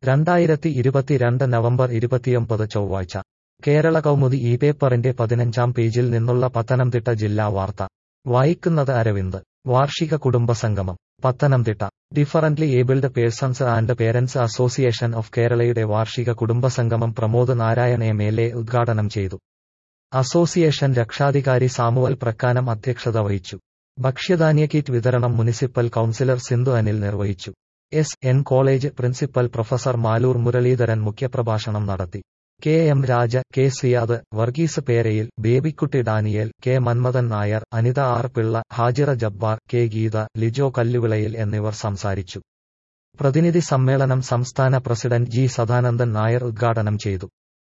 രണ്ടായിരത്തി ഇരുപത്തിരണ്ട് നവംബർ ഇരുപത്തിയൊമ്പത് ചൊവ്വാഴ്ച കേരള കൗമുദി ഈ പേപ്പറിന്റെ പതിനഞ്ചാം പേജിൽ നിന്നുള്ള പത്തനംതിട്ട ജില്ലാ വാർത്ത വായിക്കുന്നത് അരവിന്ദ് വാർഷിക കുടുംബസംഗമം Pathanamthitta differently abled persons and parents association of കേരളയുടെ വാർഷിക കുടുംബസംഗമം Pramod Narayan M L A ഉദ്ഘാടനം ചെയ്തു അസോസിയേഷൻ രക്ഷാധികാരി സാമുവൽ പ്രക്കാനം അധ്യക്ഷത വഹിച്ചു ഭക്ഷ്യധാന്യ കിറ്റ് വിതരണം മുനിസിപ്പൽ കൌൺസിലർ സിന്ധു അനിൽ നിർവഹിച്ചു S N college principal professor Maloor Muraleedharan മുഖ്യപ്രഭാഷണം നടത്തി K M Raja K Siyad Varghese Perayil Babykutty Daniel K Manmadhan Nair Anitha R Pillai Hajira Jabbar K Geetha Lijo Kalluvilayil എന്നിവർ സംസാരിച്ചു പ്രതിനിധി സമ്മേളനം സംസ്ഥാന പ്രസിഡന്റ് ജി സദാനന്ദൻ നായർ ഉദ്ഘാടനം ചെയ്തു